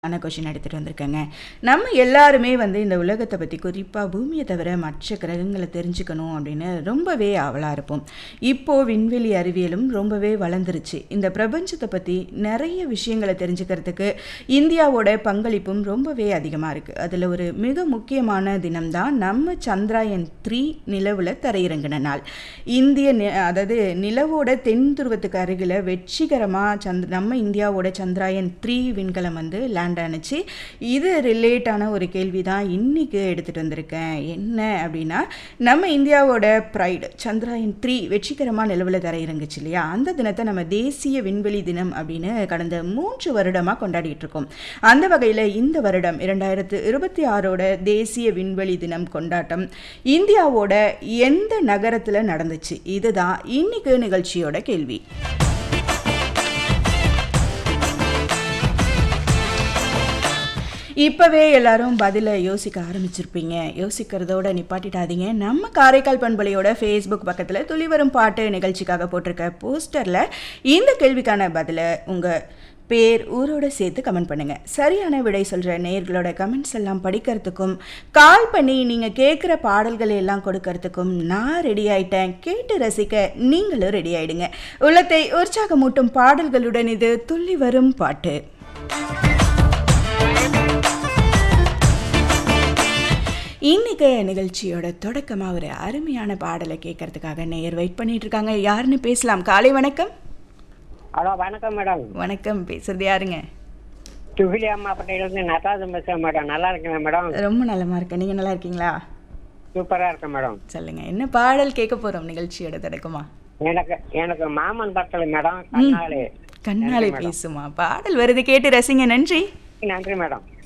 ஆன கொஷின் எடுத்துகிட்டு வந்திருக்கேங்க நம்ம எல்லாருமே வந்து இந்த உலகத்தை பற்றி குறிப்பாக பூமியை தவிர மற்ற கிரகங்களை தெரிஞ்சுக்கணும் அப்படின்னு ரொம்பவே ஆவலாக இருப்போம் இப்போது விண்வெளி அறிவியலும் ரொம்பவே வளர்ந்துருச்சு இந்த பிரபஞ்சத்தை பற்றி நிறைய விஷயங்களை தெரிஞ்சுக்கிறதுக்கு இந்தியாவோட பங்களிப்பும் ரொம்பவே அதிகமாக இருக்குது அதில் ஒரு மிக முக்கியமான தினம்தான் நம்ம சந்திராயன் த்ரீ நிலவில் தரையிறங்கின நாள் இந்திய நி- அதாவது நிலவோட தென் துருவத்துக்கு அருகில் வெற்றிகரமாக சந்த் நம்ம இந்தியாவோட சந்திராயன் த்ரீ விண்கலம் வந்து லேண்ட் ஆனுச்சு இது ரிலேட்டான ஒரு கேள்வி தான் இன்றைக்கி எடுத்துகிட்டு வந்திருக்கேன் என்ன அப்படின்னா நம்ம இந்தியாவோட ப்ரைடு சந்திராயன் த்ரீ வெற்றிகரமாக நிலவில் தரையிறங்குச்சு இல்லையா அந்த தினத்தை நம்ம தேசிய விண்வெளி தினம் அப்படின்னு கடந்த மூன்று வருடமாக கொண்டாடிட்டு இருக்கோம் அந்த வகையில் இந்த வருடம் இரண்டாயிரத்து இருபத்தி ஆறோட தேசிய விண்வெளி தினம் கொண்டாட்டம் இந்தியாவோட எந்த நகரத்தில் நடந்துச்சு இதுதான் இன்னைக்கு நிகழ்ச்சியோட கேள்வி இப்போவே எல்லாரும் பதிலை யோசிக்க ஆரம்பிச்சிருப்பீங்க யோசிக்கிறதோட நிப்பாட்டிட்டாதீங்க நம்ம காரைக்கால் பண்பலையோட ஃபேஸ்புக் பக்கத்தில் துளிவரும் பாட்டு நிகழ்ச்சிக்காக போட்டிருக்க போஸ்டரில் இந்த கேள்விக்கான பதிலை உங்கள் பேர் ஊரோட சேர்த்து கமெண்ட் பண்ணுங்க சரியான விடை சொல்கிற நேயர்களோட கமெண்ட்ஸ் எல்லாம் படிக்கிறதுக்கும் கால் பண்ணி நீங்கள் கேட்குற பாடல்களை எல்லாம் கொடுக்கறதுக்கும் நான் ரெடி ஆயிட்டேன் கேட்டு ரசிக்க நீங்களும் ரெடி ஆயிடுங்க உள்ளத்தை உற்சாகமூட்டும் பாடல்களுடன் இது துள்ளி வரும் பாட்டு இன்னைக்கு நிகழ்ச்சியோட தொடக்கமாக ஒரு அருமையான பாடலை கேட்கறதுக்காக நேயர் வெயிட் பண்ணிட்டு இருக்காங்க யாருன்னு பேசலாம் காலை வணக்கம் ஹலோ வணக்கம் மேடம் வணக்கம் பேசுறது யாருங்க துகிலி அம்மா பட்டையிலேருந்து நடராஜன் பேசுகிறேன் மேடம் நல்லா இருக்கேன் மேடம் ரொம்ப நலமா இருக்கேன் நீங்க நல்லா இருக்கீங்களா சூப்பராக இருக்கேன் மேடம் சொல்லுங்க என்ன பாடல் கேட்க போறோம் நிகழ்ச்சியோட தொடக்கமா எனக்கு எனக்கு மாமன் பட்டல் மேடம் கண்ணாலே கண்ணாலே பேசுமா பாடல் வருது கேட்டு ரசிங்க நன்றி நன்றி மேடம்